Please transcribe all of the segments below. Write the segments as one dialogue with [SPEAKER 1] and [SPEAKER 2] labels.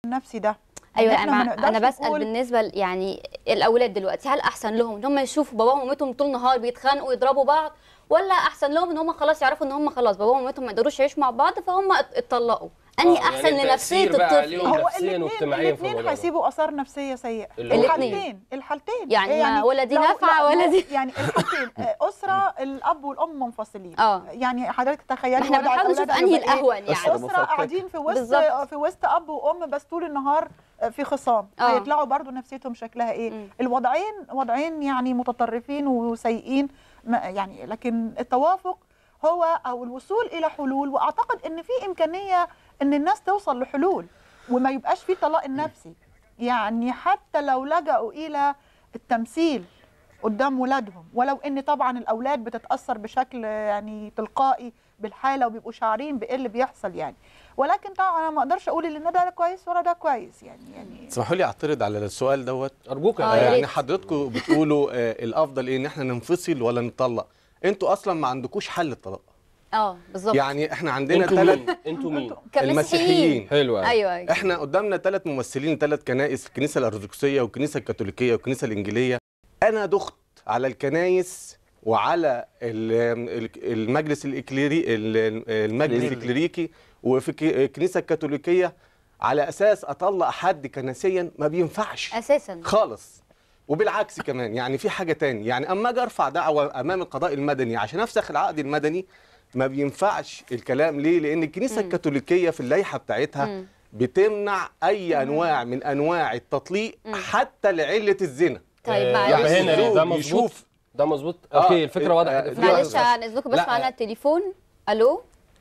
[SPEAKER 1] النفسي ده
[SPEAKER 2] ايوه
[SPEAKER 1] إحنا ما
[SPEAKER 2] انا
[SPEAKER 1] نقدرش
[SPEAKER 2] انا بسال
[SPEAKER 1] نقول-
[SPEAKER 2] بالنسبه ل- يعني الاولاد دلوقتي هل احسن لهم ان هم يشوفوا باباهم ومامتهم طول النهار بيتخانقوا ويضربوا بعض ولا احسن لهم ان هم خلاص يعرفوا ان هم خلاص باباهم ومامتهم ما يقدروش يعيشوا مع بعض فهم ات- اتطلقوا انهي
[SPEAKER 3] آه، يعني
[SPEAKER 2] احسن لنفسيه
[SPEAKER 3] التأثير بقى
[SPEAKER 2] الطفل
[SPEAKER 3] عليهم
[SPEAKER 1] هو
[SPEAKER 3] نفسياً
[SPEAKER 1] الاثنين
[SPEAKER 3] واجتماعياً في
[SPEAKER 1] الاثنين
[SPEAKER 3] الموضوع ده.
[SPEAKER 1] هيسيبوا اثار نفسيه سيئه
[SPEAKER 3] اللي هو
[SPEAKER 1] الحالتين الحالتين
[SPEAKER 2] يعني ما ولا دي
[SPEAKER 1] لو-
[SPEAKER 2] نافعة
[SPEAKER 1] لا،
[SPEAKER 2] ولا
[SPEAKER 1] لو-
[SPEAKER 2] دي-
[SPEAKER 1] يعني الحالتين آه، اسره الاب والام منفصلين
[SPEAKER 2] اه.
[SPEAKER 1] يعني حضرتك تخيلي
[SPEAKER 2] احنا
[SPEAKER 1] وضع
[SPEAKER 2] بنحاول نشوف
[SPEAKER 1] الأولاد
[SPEAKER 2] انهي
[SPEAKER 1] هيبقى إيه؟
[SPEAKER 2] الاهون يعني
[SPEAKER 4] أسرة
[SPEAKER 1] اسره
[SPEAKER 4] مفككة.
[SPEAKER 1] قاعدين في وسط
[SPEAKER 2] بالظبط.
[SPEAKER 1] في وسط اب وام بس طول النهار في خصام
[SPEAKER 2] اه.
[SPEAKER 1] هيطلعوا برضو نفسيتهم شكلها ايه
[SPEAKER 2] مم.
[SPEAKER 1] الوضعين وضعين يعني متطرفين وسيئين ما- يعني لكن التوافق هو او الوصول الى حلول واعتقد ان في امكانيه ان الناس توصل لحلول وما يبقاش في طلاق النفسي يعني حتى لو لجأوا الى التمثيل قدام ولادهم ولو ان طبعا الاولاد بتتاثر بشكل يعني تلقائي بالحاله وبيبقوا شعرين بايه اللي بيحصل يعني ولكن طبعا انا ما اقدرش اقول ان ده كويس ولا ده كويس يعني يعني
[SPEAKER 5] اسمحوا لي اعترض على السؤال دوت
[SPEAKER 3] ارجوك
[SPEAKER 2] آه،
[SPEAKER 3] يا
[SPEAKER 2] يا
[SPEAKER 5] يعني
[SPEAKER 2] ريت.
[SPEAKER 5] حضرتكم بتقولوا آه، الافضل ايه ان احنا ننفصل ولا نطلق انتوا اصلا ما عندكوش حل الطلاق
[SPEAKER 2] اه بالظبط
[SPEAKER 5] يعني احنا عندنا
[SPEAKER 3] انتوا
[SPEAKER 5] ثلاث
[SPEAKER 3] مين انتوا مين
[SPEAKER 2] كمسيحيين
[SPEAKER 5] المسيحيين
[SPEAKER 3] حلو أوي.
[SPEAKER 2] ايوه ايوه
[SPEAKER 5] احنا قدامنا ثلاث ممثلين ثلاث كنائس الكنيسه الارثوذكسيه والكنيسه الكاثوليكيه والكنيسه الانجيليه انا دخت على الكنائس وعلى ال- ال- المجلس الإكليري ال- المجلس
[SPEAKER 4] الإكليري.
[SPEAKER 5] الكليريكي وفي ك- الكنيسه الكاثوليكيه على اساس اطلق حد كنسيا ما بينفعش
[SPEAKER 2] اساسا
[SPEAKER 5] خالص وبالعكس كمان يعني في حاجه تاني يعني اما اجي ارفع دعوه امام القضاء المدني عشان افسخ العقد المدني ما بينفعش الكلام ليه لان الكنيسه
[SPEAKER 2] مم.
[SPEAKER 5] الكاثوليكيه في اللائحه بتاعتها
[SPEAKER 2] مم.
[SPEAKER 5] بتمنع اي انواع من انواع التطليق
[SPEAKER 2] مم.
[SPEAKER 5] حتى لعله الزنا
[SPEAKER 2] طيب
[SPEAKER 3] آه،
[SPEAKER 2] معلش
[SPEAKER 3] يبقى هنا
[SPEAKER 5] يشوف-
[SPEAKER 3] ده مظبوط
[SPEAKER 5] يشوف.
[SPEAKER 3] ده مظبوط
[SPEAKER 5] آه،
[SPEAKER 3] اوكي الفكره
[SPEAKER 5] آه،
[SPEAKER 3] واضحه
[SPEAKER 5] آه،
[SPEAKER 3] الفكرة
[SPEAKER 2] معلش
[SPEAKER 3] واضحة.
[SPEAKER 2] عن اذنكم بس
[SPEAKER 3] لا،
[SPEAKER 2] معانا التليفون الو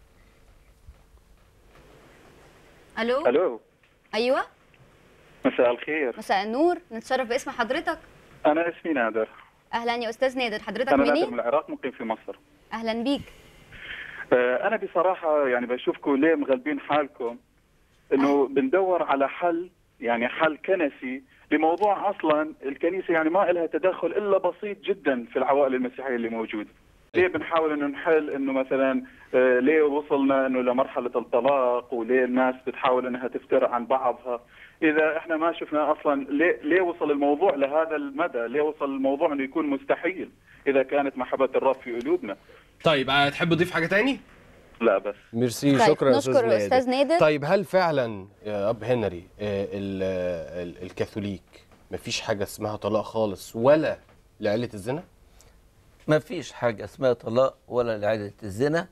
[SPEAKER 2] الو
[SPEAKER 6] الو
[SPEAKER 2] ايوه
[SPEAKER 6] مساء الخير
[SPEAKER 2] مساء النور نتشرف باسم حضرتك
[SPEAKER 6] انا اسمي نادر
[SPEAKER 2] اهلا يا استاذ نادر حضرتك
[SPEAKER 6] انا نادر من
[SPEAKER 2] منين
[SPEAKER 6] العراق مقيم في مصر
[SPEAKER 2] اهلا بيك
[SPEAKER 6] آه، انا بصراحه يعني بشوفكم ليه مغلبين حالكم انه بندور على حل يعني حل كنسي لموضوع اصلا الكنيسه يعني ما لها تدخل الا بسيط جدا في العوائل المسيحيه اللي موجوده ليه بنحاول انه نحل انه مثلا آه، ليه وصلنا انه لمرحله الطلاق وليه الناس بتحاول انها تفترق عن بعضها اذا احنا ما شفنا اصلا ليه ليه وصل الموضوع لهذا المدى ليه وصل الموضوع انه يكون مستحيل اذا كانت محبه الرب في قلوبنا
[SPEAKER 3] طيب آه، تحب تضيف حاجه تاني
[SPEAKER 6] لا بس
[SPEAKER 3] ميرسي
[SPEAKER 2] طيب،
[SPEAKER 3] شكرا يا استاذ
[SPEAKER 2] نشكر
[SPEAKER 3] نادر
[SPEAKER 2] أستاذ نادر.
[SPEAKER 3] طيب هل فعلا يا اب هنري آه، ال- ال- الكاثوليك مفيش حاجه اسمها طلاق خالص ولا لعله الزنا
[SPEAKER 4] ما فيش حاجة اسمها طلاق ولا لعدة الزنا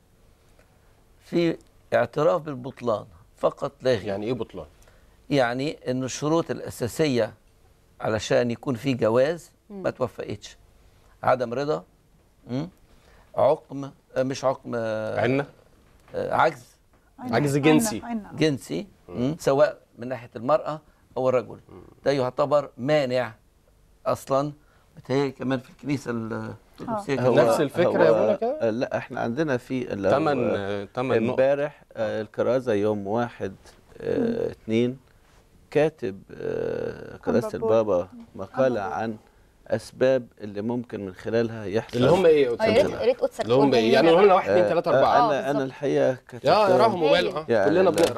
[SPEAKER 4] في اعتراف بالبطلان فقط لا غير
[SPEAKER 3] يعني ايه بطلان
[SPEAKER 4] يعني ان الشروط الاساسيه علشان يكون في جواز ما توفقتش عدم رضا مم. عقم آه، مش عقم آه،
[SPEAKER 5] عنا
[SPEAKER 4] آه، عجز
[SPEAKER 3] عجز جنسي.
[SPEAKER 1] عنا- عنا.
[SPEAKER 4] جنسي مم. سواء من ناحيه المراه او الرجل ده يعتبر مانع اصلا بتهيألي كمان في الكنيسه الارثوذكسيه
[SPEAKER 3] هو- نفس الفكرة يا
[SPEAKER 4] هو-
[SPEAKER 3] ابونا كده؟
[SPEAKER 7] آه، لا احنا عندنا في اللي هو
[SPEAKER 5] ثمان ثمان نقط
[SPEAKER 7] امبارح آه، الكرازه يوم واحد آه، اتنين كاتب آه، قداسه
[SPEAKER 1] أنبا
[SPEAKER 7] البابا مقاله
[SPEAKER 1] أنبا
[SPEAKER 7] عن اسباب اللي ممكن من خلالها يحصل
[SPEAKER 3] اللي هم ايه يا
[SPEAKER 2] اه يا
[SPEAKER 3] أستاذ
[SPEAKER 2] ريت
[SPEAKER 3] نادر؟
[SPEAKER 2] يا ريت قدسك
[SPEAKER 3] اللي هم
[SPEAKER 2] تقولها
[SPEAKER 3] ايه يعني
[SPEAKER 2] لنا
[SPEAKER 3] قلنا
[SPEAKER 2] بقى.
[SPEAKER 3] واحد اثنين ثلاثه
[SPEAKER 7] آه،
[SPEAKER 3] اربعه
[SPEAKER 2] آه،
[SPEAKER 7] انا
[SPEAKER 2] بالظبط.
[SPEAKER 7] انا الحقيقه
[SPEAKER 3] يا
[SPEAKER 7] كتبتهم.
[SPEAKER 3] يراهم وماله اه
[SPEAKER 7] يعني
[SPEAKER 3] كلنا
[SPEAKER 7] لا.
[SPEAKER 3] بنقرا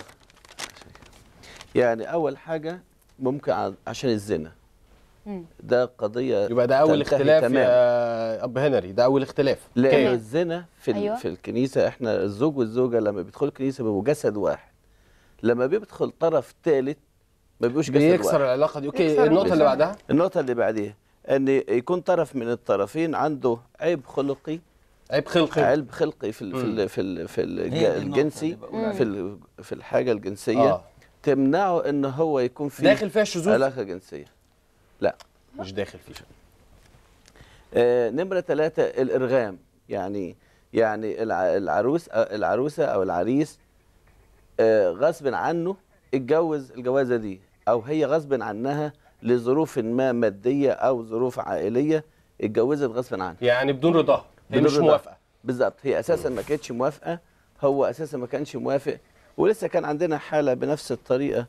[SPEAKER 7] يعني اول حاجه ممكن ع- عشان الزنا
[SPEAKER 2] مم.
[SPEAKER 7] ده قضيه
[SPEAKER 3] يبقى ده اول
[SPEAKER 7] تنتهي
[SPEAKER 3] اختلاف
[SPEAKER 7] تمام.
[SPEAKER 3] يا اب هنري ده اول اختلاف
[SPEAKER 7] لان
[SPEAKER 2] تمام.
[SPEAKER 7] الزنا في ال-
[SPEAKER 2] أيوة.
[SPEAKER 7] في الكنيسه احنا الزوج والزوجه لما بيدخلوا الكنيسه بيبقوا جسد واحد لما بيدخل طرف ثالث ما بيبقوش جسد
[SPEAKER 3] بيكسر
[SPEAKER 7] واحد
[SPEAKER 3] العلاقه دي اوكي
[SPEAKER 1] بيكسر
[SPEAKER 3] النقطه اللي
[SPEAKER 1] الوزن.
[SPEAKER 3] بعدها
[SPEAKER 7] النقطه اللي بعديها ان يكون طرف من الطرفين عنده عيب خلقي
[SPEAKER 3] عيب خلقي
[SPEAKER 7] عيب خلقي في ال في ال في ال في ال
[SPEAKER 4] هي دي النقطة
[SPEAKER 7] الجنسي
[SPEAKER 4] اللي بقول
[SPEAKER 7] في ال في الحاجه الجنسيه
[SPEAKER 3] اه
[SPEAKER 7] تمنعه ان هو يكون في
[SPEAKER 3] داخل فيها الشذوذ
[SPEAKER 7] علاقه جنسيه
[SPEAKER 3] مش داخل فيه
[SPEAKER 7] آه، نمرة ثلاثة الإرغام يعني يعني الع- العروس آه، العروسة أو العريس آه، غصب عنه اتجوز الجوازة دي أو هي غصب عنها لظروف ما مادية أو ظروف عائلية اتجوزت غصب عنها
[SPEAKER 3] يعني بدون رضاها هي
[SPEAKER 7] بدون
[SPEAKER 3] مش
[SPEAKER 7] رضاها.
[SPEAKER 3] موافقه
[SPEAKER 7] بالظبط هي أساسا ما كانتش موافقة هو أساسا ما كانش موافق ولسه كان عندنا حالة بنفس الطريقة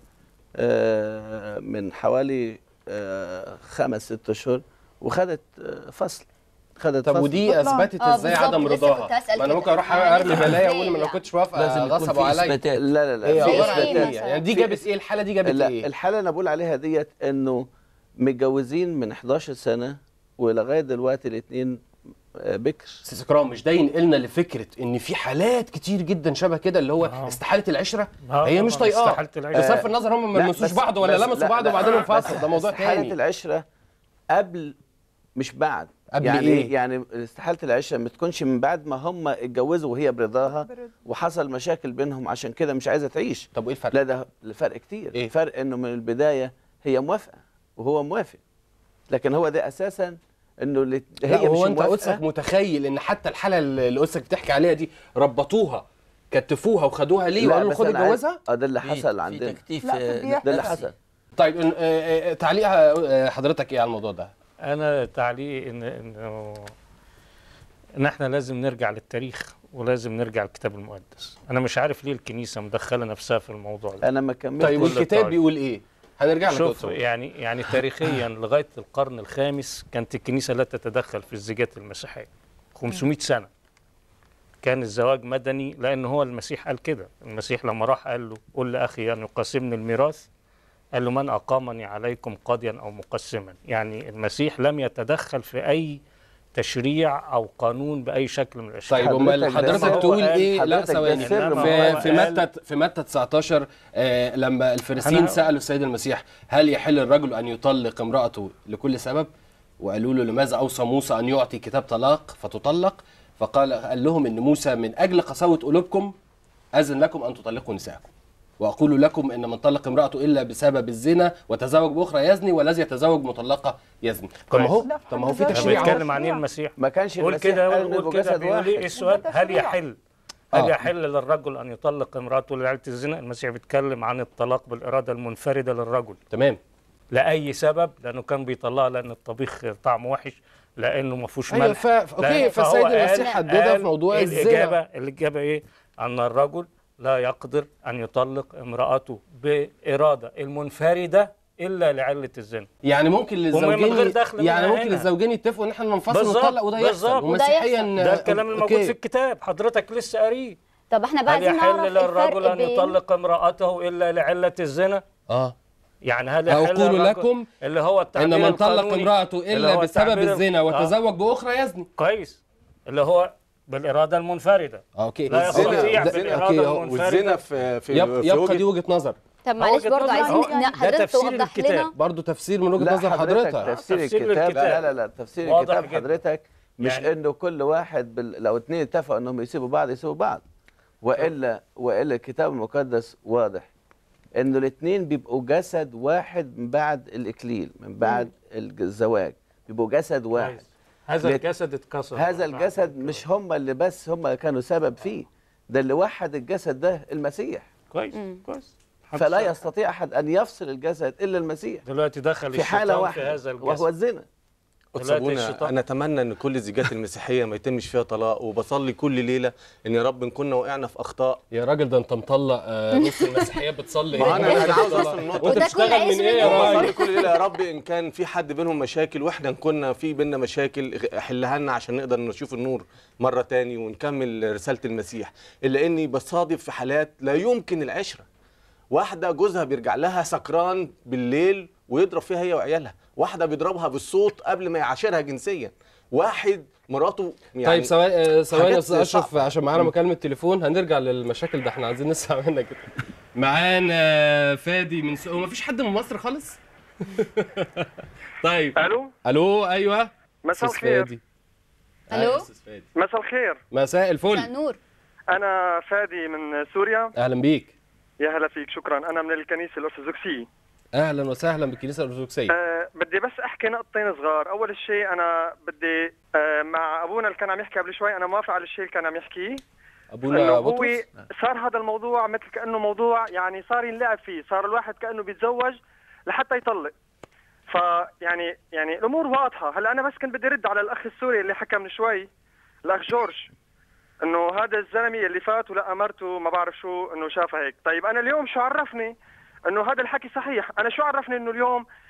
[SPEAKER 7] آه، من حوالي آه، خمس ست أشهر وخدت آه، فصل خدت
[SPEAKER 3] طب
[SPEAKER 7] فصل.
[SPEAKER 3] ودي
[SPEAKER 1] بطلان.
[SPEAKER 3] اثبتت
[SPEAKER 2] آه،
[SPEAKER 3] ازاي
[SPEAKER 2] بالظبط،
[SPEAKER 3] عدم
[SPEAKER 2] لسه كنت
[SPEAKER 3] رضاها
[SPEAKER 2] هسأل
[SPEAKER 3] ما انا
[SPEAKER 2] كده.
[SPEAKER 3] ممكن اروح
[SPEAKER 2] يعني
[SPEAKER 3] ارمي
[SPEAKER 2] لسه
[SPEAKER 3] بلايا
[SPEAKER 2] إزاي
[SPEAKER 3] اقول ما انا
[SPEAKER 2] لا.
[SPEAKER 3] كنتش موافقه
[SPEAKER 4] لازم يكون
[SPEAKER 3] غصبوا
[SPEAKER 4] في
[SPEAKER 3] عليا
[SPEAKER 4] اثباتات
[SPEAKER 7] لا لا لا
[SPEAKER 3] ايه
[SPEAKER 7] في
[SPEAKER 3] عباره عن
[SPEAKER 2] إيه
[SPEAKER 7] اثباتات
[SPEAKER 3] ايه
[SPEAKER 2] مثلاً؟
[SPEAKER 3] يعني دي
[SPEAKER 7] في-
[SPEAKER 3] جابت ايه الحاله دي جابت
[SPEAKER 7] لا
[SPEAKER 3] ايه
[SPEAKER 7] الحاله اللي بقول عليها ديت انه متجوزين من 11 سنه ولغايه دلوقتي الاثنين بكر
[SPEAKER 3] استاذ اكرام مش ده ينقلنا لفكره ان في حالات كتير جدا شبه كده اللي هو
[SPEAKER 8] آه.
[SPEAKER 3] استحاله العشره
[SPEAKER 8] آه،
[SPEAKER 3] هي مش
[SPEAKER 8] طبعاً
[SPEAKER 3] طايقاه
[SPEAKER 8] استحالة العشرة.
[SPEAKER 3] بصرف النظر هم ما
[SPEAKER 7] لا،
[SPEAKER 3] لمسوش
[SPEAKER 7] بس-
[SPEAKER 3] بعض ولا
[SPEAKER 7] بس-
[SPEAKER 3] لمسوا
[SPEAKER 7] لا،
[SPEAKER 3] بعض
[SPEAKER 7] لا،
[SPEAKER 3] وبعدين
[SPEAKER 7] بس
[SPEAKER 3] انفصلوا ده موضوع
[SPEAKER 7] استحاله
[SPEAKER 3] تاني
[SPEAKER 7] العشره قبل مش بعد
[SPEAKER 3] قبل
[SPEAKER 7] يعني
[SPEAKER 3] إيه؟
[SPEAKER 7] يعني استحاله العشره ما تكونش من بعد ما هم اتجوزوا وهي برضاها
[SPEAKER 1] برضا.
[SPEAKER 7] وحصل مشاكل بينهم عشان كده مش عايزه تعيش
[SPEAKER 3] طب وايه الفرق؟
[SPEAKER 7] لا ده الفرق كتير
[SPEAKER 3] إيه؟
[SPEAKER 7] الفرق انه من البدايه هي موافقه وهو موافق لكن هو ده اساسا انه اللي
[SPEAKER 3] لا
[SPEAKER 7] هي مش
[SPEAKER 3] هو انت
[SPEAKER 7] موافقه
[SPEAKER 3] قدسك متخيل ان حتى الحاله اللي قدسك بتحكي عليها دي ربطوها كتفوها وخدوها ليه
[SPEAKER 7] لا،
[SPEAKER 3] وقالوا له
[SPEAKER 7] بس
[SPEAKER 3] خد
[SPEAKER 7] أنا عايز-
[SPEAKER 3] اه
[SPEAKER 7] اه ده اللي
[SPEAKER 4] في-
[SPEAKER 7] حصل
[SPEAKER 4] في
[SPEAKER 7] عندنا
[SPEAKER 4] تكتيف
[SPEAKER 1] لا، في
[SPEAKER 4] آه،
[SPEAKER 1] بيحصل.
[SPEAKER 7] ده اللي
[SPEAKER 4] نفسي.
[SPEAKER 7] حصل
[SPEAKER 3] طيب آه، آه، تعليقها آه، حضرتك ايه على الموضوع ده؟
[SPEAKER 8] انا تعليقي ان انه ان احنا لازم نرجع للتاريخ ولازم نرجع للكتاب المقدس انا مش عارف ليه الكنيسه مدخله نفسها في الموضوع ده
[SPEAKER 7] انا ما كملت
[SPEAKER 3] طيب
[SPEAKER 8] كل
[SPEAKER 3] والكتاب
[SPEAKER 8] طيب.
[SPEAKER 3] بيقول ايه؟ هنرجع لك
[SPEAKER 8] شوف
[SPEAKER 3] قدس.
[SPEAKER 8] يعني يعني تاريخيا لغايه القرن الخامس كانت الكنيسه لا تتدخل في الزيجات المسيحيه 500 سنه كان الزواج مدني لان هو المسيح قال كده المسيح لما راح قال له قل لاخي ان يقاسمني الميراث قال له من اقامني عليكم قاضيا او مقسما يعني المسيح لم يتدخل في اي تشريع او قانون باي شكل من الاشكال
[SPEAKER 3] طيب امال
[SPEAKER 7] حضرتك ده
[SPEAKER 3] حضرتك
[SPEAKER 7] سر-
[SPEAKER 3] تقول
[SPEAKER 8] هو قال-
[SPEAKER 3] ايه لا
[SPEAKER 7] حضرتك ده
[SPEAKER 3] ثواني
[SPEAKER 7] سر
[SPEAKER 8] ما
[SPEAKER 3] في
[SPEAKER 8] هو
[SPEAKER 3] في
[SPEAKER 8] قال-
[SPEAKER 3] متى في متى 19 آه لما الفريسيين
[SPEAKER 8] أنا-
[SPEAKER 3] سالوا السيد المسيح هل يحل الرجل ان يطلق امراته لكل سبب وقالوا له لماذا اوصى موسى ان يعطي كتاب طلاق فتطلق فقال قال لهم ان موسى من اجل قساوه قلوبكم اذن لكم ان تطلقوا نساءكم واقول لكم ان من طلق امراته الا بسبب الزنا وتزوج باخرى يزني والذي يتزوج مطلقه يزني طب ما هو
[SPEAKER 1] لا، في
[SPEAKER 3] طب ما هو في
[SPEAKER 1] حد ذاته
[SPEAKER 3] تشريع
[SPEAKER 1] تشريع.
[SPEAKER 3] أهو.
[SPEAKER 8] بيتكلم عن ايه المسيح
[SPEAKER 7] ما كانش
[SPEAKER 8] قول
[SPEAKER 7] المسيح
[SPEAKER 8] كده
[SPEAKER 7] قال إنه
[SPEAKER 8] قول كده
[SPEAKER 7] جسد
[SPEAKER 8] بيقول
[SPEAKER 7] واحد
[SPEAKER 8] ايه السؤال
[SPEAKER 1] ده
[SPEAKER 8] هل
[SPEAKER 1] تشريع.
[SPEAKER 8] يحل
[SPEAKER 3] آه.
[SPEAKER 8] هل يحل للرجل ان يطلق امراته لعيله الزنا المسيح بيتكلم عن الطلاق بالاراده المنفرده للرجل
[SPEAKER 3] تمام
[SPEAKER 8] لاي سبب لانه كان بيطلقها لان الطبيخ طعمه وحش لانه ما فيهوش
[SPEAKER 3] ايوه
[SPEAKER 8] ملح
[SPEAKER 3] ف... اوكي
[SPEAKER 8] لأن- فهو
[SPEAKER 3] فالسيد
[SPEAKER 8] قال-
[SPEAKER 3] المسيح حددها
[SPEAKER 8] قال
[SPEAKER 3] في موضوع
[SPEAKER 8] الاجابه
[SPEAKER 3] الزنا
[SPEAKER 8] الاجابه ايه ان الرجل لا يقدر ان يطلق امراته باراده المنفرده الا لعله الزنا
[SPEAKER 3] يعني ممكن
[SPEAKER 8] ومن غير
[SPEAKER 3] للزوجين
[SPEAKER 8] دخل
[SPEAKER 3] يعني
[SPEAKER 8] منها
[SPEAKER 3] ممكن
[SPEAKER 8] هنا.
[SPEAKER 3] الزوجين يتفقوا ان احنا ننفصل
[SPEAKER 8] بالظبط،
[SPEAKER 3] ونطلق وده يحصل
[SPEAKER 8] بالظبط.
[SPEAKER 2] وده
[SPEAKER 3] ومسيحيا
[SPEAKER 2] يحصل.
[SPEAKER 8] ده الكلام الموجود
[SPEAKER 3] أوكي.
[SPEAKER 8] في الكتاب حضرتك لسه قاريه
[SPEAKER 2] طب احنا بقى
[SPEAKER 8] هل
[SPEAKER 2] عايزين
[SPEAKER 8] يحل
[SPEAKER 2] نعرف
[SPEAKER 8] للرجل
[SPEAKER 2] الفرق
[SPEAKER 8] ان
[SPEAKER 2] بين
[SPEAKER 8] يطلق امراته الا لعله الزنا
[SPEAKER 3] اه
[SPEAKER 8] يعني هل يحل
[SPEAKER 3] أقول
[SPEAKER 8] للرجل-
[SPEAKER 3] لكم
[SPEAKER 8] اللي هو التعبير
[SPEAKER 3] ان من طلق
[SPEAKER 8] القانوني
[SPEAKER 3] امراته
[SPEAKER 8] اللي
[SPEAKER 3] الا
[SPEAKER 8] هو
[SPEAKER 3] بسبب
[SPEAKER 8] التعبير-
[SPEAKER 3] الزنا
[SPEAKER 8] آه.
[SPEAKER 3] وتزوج باخرى يزني
[SPEAKER 8] كويس اللي هو بالاراده المنفرده
[SPEAKER 3] آه، اوكي
[SPEAKER 8] لا
[SPEAKER 3] الزنا-
[SPEAKER 8] يستطيع
[SPEAKER 3] ده-
[SPEAKER 8] بالإرادة
[SPEAKER 3] أوكي، أهو.
[SPEAKER 8] المنفردة.
[SPEAKER 5] والزنا في في,
[SPEAKER 3] يب-
[SPEAKER 5] في
[SPEAKER 3] يبقى
[SPEAKER 5] وجهة
[SPEAKER 3] دي وجهه نظر
[SPEAKER 2] طب معلش
[SPEAKER 8] وجهة
[SPEAKER 2] برضه
[SPEAKER 8] نظر
[SPEAKER 2] عايزين
[SPEAKER 8] أهو.
[SPEAKER 2] ن-
[SPEAKER 8] ده
[SPEAKER 2] حضرتك
[SPEAKER 8] تفسير
[SPEAKER 2] توضح
[SPEAKER 8] الكتاب.
[SPEAKER 2] لنا
[SPEAKER 3] برضه تفسير من وجهه
[SPEAKER 7] لا
[SPEAKER 3] نظر
[SPEAKER 7] حضرتك
[SPEAKER 3] حضرتك
[SPEAKER 7] تفسير
[SPEAKER 8] تفسير
[SPEAKER 7] الكتاب
[SPEAKER 8] للكتاب.
[SPEAKER 7] لا لا لا تفسير
[SPEAKER 8] واضح
[SPEAKER 7] الكتاب
[SPEAKER 8] جدا.
[SPEAKER 7] حضرتك مش
[SPEAKER 8] يعني-
[SPEAKER 7] انه كل واحد بال... لو اتنين اتفقوا انهم يسيبوا بعض يسيبوا بعض والا والا الكتاب المقدس واضح انه الاثنين بيبقوا جسد واحد من بعد الاكليل من بعد الج- الزواج بيبقوا جسد واحد
[SPEAKER 8] كويس. هذا
[SPEAKER 7] لت-
[SPEAKER 8] الجسد اتكسر
[SPEAKER 7] هذا الجسد مش هم اللي بس هم كانوا سبب فيه ده اللي وحد الجسد ده المسيح
[SPEAKER 8] كويس
[SPEAKER 2] مم.
[SPEAKER 8] كويس
[SPEAKER 7] فلا يستطيع احد ان يفصل الجسد الا المسيح
[SPEAKER 8] دلوقتي دخل
[SPEAKER 7] في حاله
[SPEAKER 8] الشيطان في
[SPEAKER 7] واحده
[SPEAKER 8] هذا
[SPEAKER 7] وهو
[SPEAKER 8] الجسد
[SPEAKER 7] الزنا
[SPEAKER 5] قدس
[SPEAKER 8] دلوقتي
[SPEAKER 5] ابونا
[SPEAKER 8] الشيطان-
[SPEAKER 5] انا اتمنى ان كل الزيجات المسيحيه ما يتمش فيها طلاق وبصلي كل ليله ان يا رب ان كنا وقعنا في اخطاء
[SPEAKER 3] يا راجل ده انت مطلق آه، نص المسيحيات بتصلي
[SPEAKER 5] ما انا انا عاوز اوصل النقطه
[SPEAKER 3] وانت
[SPEAKER 2] وده
[SPEAKER 3] بتشتغل
[SPEAKER 2] كل
[SPEAKER 3] من
[SPEAKER 2] اسم
[SPEAKER 3] ايه يا
[SPEAKER 2] منهم.
[SPEAKER 3] راجل
[SPEAKER 5] بصلي كل ليله يا رب ان كان في حد بينهم مشاكل واحنا كنا في بينا مشاكل حلها لنا عشان نقدر نشوف النور مره تاني ونكمل رساله المسيح الا اني بصادف في حالات لا يمكن العشره واحده جوزها بيرجع لها سكران بالليل ويضرب فيها هي وعيالها واحده بيضربها بالصوت قبل ما يعاشرها جنسيا واحد مراته يعني
[SPEAKER 3] طيب ثواني آه، ثواني يا
[SPEAKER 5] حاجات
[SPEAKER 3] استاذ اشرف
[SPEAKER 5] صعبة.
[SPEAKER 3] عشان معانا مكالمه تليفون هنرجع للمشاكل ده احنا عايزين نسمع منك كده معانا فادي من س... هو مفيش حد من مصر خالص طيب
[SPEAKER 9] الو
[SPEAKER 3] الو ايوه
[SPEAKER 9] مساء
[SPEAKER 3] أستاذ
[SPEAKER 9] الخير
[SPEAKER 3] فادي.
[SPEAKER 2] ألو؟
[SPEAKER 3] أيوة، أستاذ فادي.
[SPEAKER 9] مساء الخير
[SPEAKER 3] مساء
[SPEAKER 2] مساء
[SPEAKER 3] الفل
[SPEAKER 2] نور
[SPEAKER 9] انا فادي من سوريا
[SPEAKER 3] اهلا بيك
[SPEAKER 9] يا هلا فيك شكرا انا من الكنيسه الارثوذكسيه
[SPEAKER 3] اهلا وسهلا بالكنيسه الارثوذكسيه
[SPEAKER 9] أه بدي بس احكي نقطتين صغار اول شيء انا بدي أه مع ابونا اللي كان عم يحكي قبل شوي انا موافق على الشيء اللي كان عم يحكيه انه
[SPEAKER 3] ابونا
[SPEAKER 9] هو
[SPEAKER 3] بطرس
[SPEAKER 9] صار هذا الموضوع مثل كانه موضوع يعني صار ينلعب فيه صار الواحد كانه بيتزوج لحتى يطلق فيعني يعني الامور واضحه هلا انا بس كنت بدي ارد على الاخ السوري اللي حكى من شوي الاخ جورج انه هذا الزلمه اللي فات ولقى مرته ما بعرف شو انه شافها هيك طيب انا اليوم شو عرفني انه هذا الحكي صحيح انا شو عرفني انه اليوم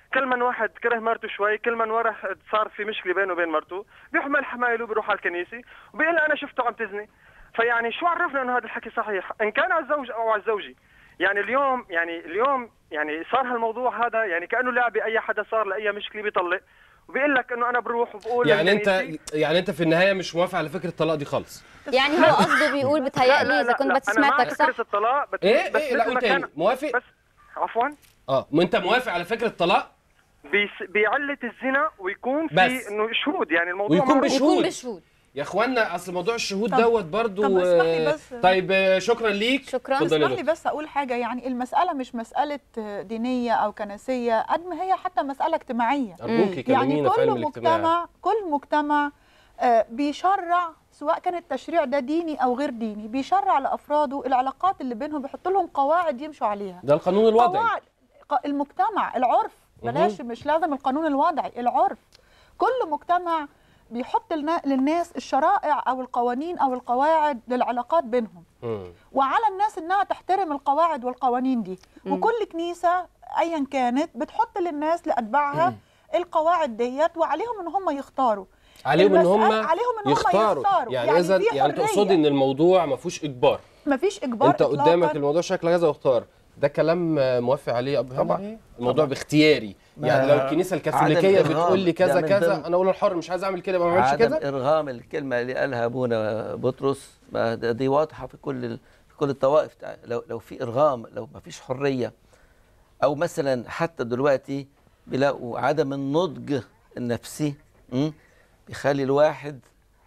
[SPEAKER 9] كل من واحد كره مرته شوي كل من ورح صار في مشكله بينه وبين مرته بيحمل حمايله بيروح على الكنيسه وبيقول انا شفته عم تزني فيعني شو عرفنا انه هذا الحكي صحيح ان كان على الزوج او على الزوجه يعني اليوم يعني اليوم يعني صار هالموضوع هذا يعني كانه لعبه اي حدا صار لاي مشكله بيطلق وبيقول لك انه انا بروح وبقول
[SPEAKER 3] يعني انت
[SPEAKER 9] للكنيسة-
[SPEAKER 3] يعني انت في النهايه مش موافق على فكره الطلاق دي خالص
[SPEAKER 2] يعني هو قصده بيقول بتهيألي اذا كنت بس
[SPEAKER 9] أنا مع
[SPEAKER 2] سمعتك صح
[SPEAKER 9] فكرة الطلاق بس
[SPEAKER 3] ايه
[SPEAKER 9] بس
[SPEAKER 3] ايه لا
[SPEAKER 9] مثل ما
[SPEAKER 3] قول
[SPEAKER 9] كان-
[SPEAKER 3] تاني موافق
[SPEAKER 9] بس عفوا
[SPEAKER 3] اه ما انت موافق على فكره الطلاق
[SPEAKER 9] بيس- بعلة الزنا ويكون
[SPEAKER 3] بس.
[SPEAKER 9] في انه شهود يعني الموضوع
[SPEAKER 3] ويكون
[SPEAKER 9] معروف.
[SPEAKER 3] بشهود.
[SPEAKER 2] يكون بشهود
[SPEAKER 3] يا اخوانا اصل موضوع الشهود
[SPEAKER 1] طب-
[SPEAKER 3] دوت برضو
[SPEAKER 1] طب اسمح لي
[SPEAKER 3] آه،
[SPEAKER 1] بس.
[SPEAKER 3] طيب آه، شكرا ليك
[SPEAKER 2] شكراً.
[SPEAKER 3] اتفضلي يا
[SPEAKER 1] اسمح لي
[SPEAKER 3] دكتور.
[SPEAKER 1] بس اقول حاجه يعني المساله مش مساله دينيه او كنسيه قد ما هي حتى مساله اجتماعيه
[SPEAKER 3] ارجوكي
[SPEAKER 1] يعني
[SPEAKER 3] كلمينا في
[SPEAKER 1] كل
[SPEAKER 3] علم الاجتماع
[SPEAKER 1] مجتمع كل مجتمع آه، بيشرع سواء كان التشريع ده ديني او غير ديني بيشرع لافراده العلاقات اللي بينهم بيحط لهم قواعد يمشوا عليها
[SPEAKER 3] ده القانون الوضعي
[SPEAKER 1] قواعد ق- المجتمع العرف بلاش مش لازم القانون الوضعي العرف كل مجتمع بيحط لنا- للناس الشرائع او القوانين او القواعد للعلاقات بينهم
[SPEAKER 3] مم.
[SPEAKER 1] وعلى الناس انها تحترم القواعد والقوانين دي وكل كنيسه ايا كانت بتحط للناس لاتباعها القواعد ديت وعليهم ان هم يختاروا
[SPEAKER 3] عليهم ان هم
[SPEAKER 1] المسألة- عليهم إن هم
[SPEAKER 3] يختاروا,
[SPEAKER 1] يختاروا.
[SPEAKER 3] يعني,
[SPEAKER 1] يعني
[SPEAKER 3] اذا
[SPEAKER 1] في
[SPEAKER 3] يعني
[SPEAKER 1] حرية.
[SPEAKER 3] تقصدي ان الموضوع ما فيهوش اجبار
[SPEAKER 1] مفيش اجبار
[SPEAKER 3] انت
[SPEAKER 1] إطلاقاً.
[SPEAKER 3] قدامك الموضوع شكل كذا واختار ده كلام آه، موافق عليه يا ابو
[SPEAKER 4] طبعاً.
[SPEAKER 3] هاني؟ الموضوع باختياري
[SPEAKER 4] ما-
[SPEAKER 3] يعني لو الكنيسه الكاثوليكيه
[SPEAKER 4] عدم
[SPEAKER 3] بتقول لي
[SPEAKER 4] إرغام.
[SPEAKER 3] كذا
[SPEAKER 4] ده من
[SPEAKER 3] كذا
[SPEAKER 4] ضمن-
[SPEAKER 3] انا اقول الحر مش عايز اعمل كده ما اعملش
[SPEAKER 4] عدم
[SPEAKER 3] كده
[SPEAKER 4] ارغام الكلمه اللي قالها ابونا بطرس ما ده- دي واضحه في كل ال- في كل الطوائف تع- لو لو في ارغام لو ما فيش حريه او مثلا حتى دلوقتي بيلاقوا عدم النضج النفسي م? بيخلي الواحد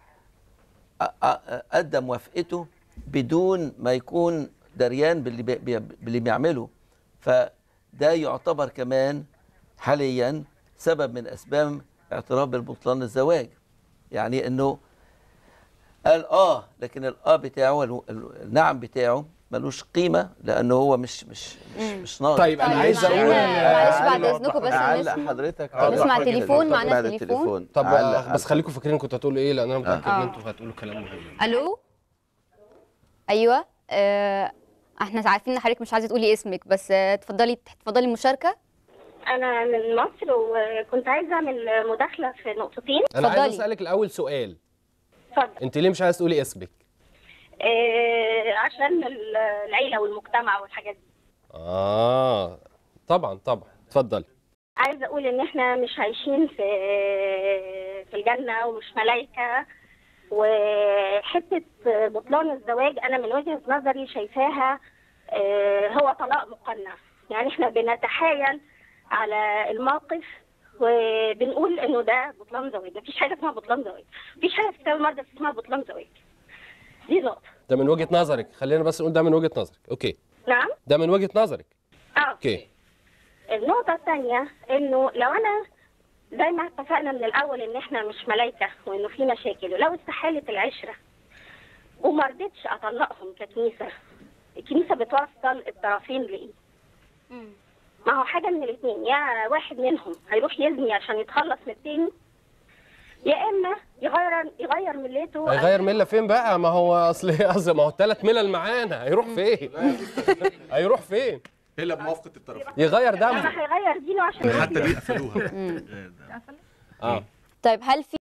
[SPEAKER 4] أ- أ- ادى موافقته بدون ما يكون دريان باللي بي بي- باللي بيعمله فده يعتبر كمان حاليا سبب من اسباب اعتراف بالبطلان الزواج يعني انه قال اه لكن الاه بتاعه ال- ال- النعم بتاعه ملوش قيمه لانه هو مش مش مش, مش ناضج
[SPEAKER 3] طيب انا عايز
[SPEAKER 2] معلش،
[SPEAKER 3] اقول
[SPEAKER 2] معلش بعد
[SPEAKER 7] أعلق-
[SPEAKER 2] اذنكم بس
[SPEAKER 7] اعلق
[SPEAKER 2] نسمع.
[SPEAKER 7] حضرتك
[SPEAKER 2] نسمع
[SPEAKER 7] على-
[SPEAKER 2] تليفون، معنا
[SPEAKER 7] بعد
[SPEAKER 2] تليفون.
[SPEAKER 7] التليفون
[SPEAKER 3] طب
[SPEAKER 7] أعلق
[SPEAKER 3] آه، بس خليكم فاكرين كنتوا هتقولوا ايه لان انا متاكد ان
[SPEAKER 2] آه.
[SPEAKER 3] انتوا هتقولوا كلام مهم
[SPEAKER 2] الو ايوه آه احنا عارفين ان حضرتك مش عايزه تقولي اسمك بس آه، تفضلي تفضلي المشاركه
[SPEAKER 10] أنا من مصر وكنت عايزة أعمل مداخلة في نقطتين
[SPEAKER 3] انا عايز
[SPEAKER 2] اتفضلي.
[SPEAKER 3] اسالك الاول سؤال
[SPEAKER 10] اتفضل
[SPEAKER 3] انت ليه مش عايز تقولي اسمك
[SPEAKER 10] آه عشان ال- العيلة والمجتمع والحاجات دي
[SPEAKER 3] اه طبعا طبعا اتفضلي
[SPEAKER 10] عايزة أقول إن إحنا مش عايشين في في الجنة ومش ملايكة وحتة بطلان الزواج أنا من وجهة نظري شايفاها آه، هو طلاق مقنع يعني إحنا بنتحايل على الموقف وبنقول إنه ده بطلان زواج مفيش حاجة اسمها بطلان زواج مفيش حاجة في كتاب المقدس اسمها بطلان زواج دي نقطة
[SPEAKER 3] ده من وجهه نظرك خلينا بس نقول ده من وجهه نظرك اوكي
[SPEAKER 10] نعم
[SPEAKER 3] ده من وجهه نظرك
[SPEAKER 10] اه
[SPEAKER 3] اوكي
[SPEAKER 10] النقطة الثانية إنه لو أنا زي ما اتفقنا من الأول إن إحنا مش ملايكة وإنه في مشاكل ولو استحالت العشرة وما رضيتش أطلقهم ككنيسة الكنيسة بتوصل الطرفين لإيه؟ ما هو حاجة من الاتنين يا واحد منهم هيروح يزني عشان يتخلص من التاني يا إما يغير يغير ملته
[SPEAKER 3] هيغير مله فين بقى ما هو اصل اصل ما هو الثلاث ملل معانا هيروح فين هيروح فين
[SPEAKER 5] الا بموافقه الطرفين
[SPEAKER 3] يغير
[SPEAKER 10] أما
[SPEAKER 3] دمه
[SPEAKER 10] هيغير دينه عشان
[SPEAKER 5] حتى دي قفلوها
[SPEAKER 3] اه
[SPEAKER 2] طيب هل في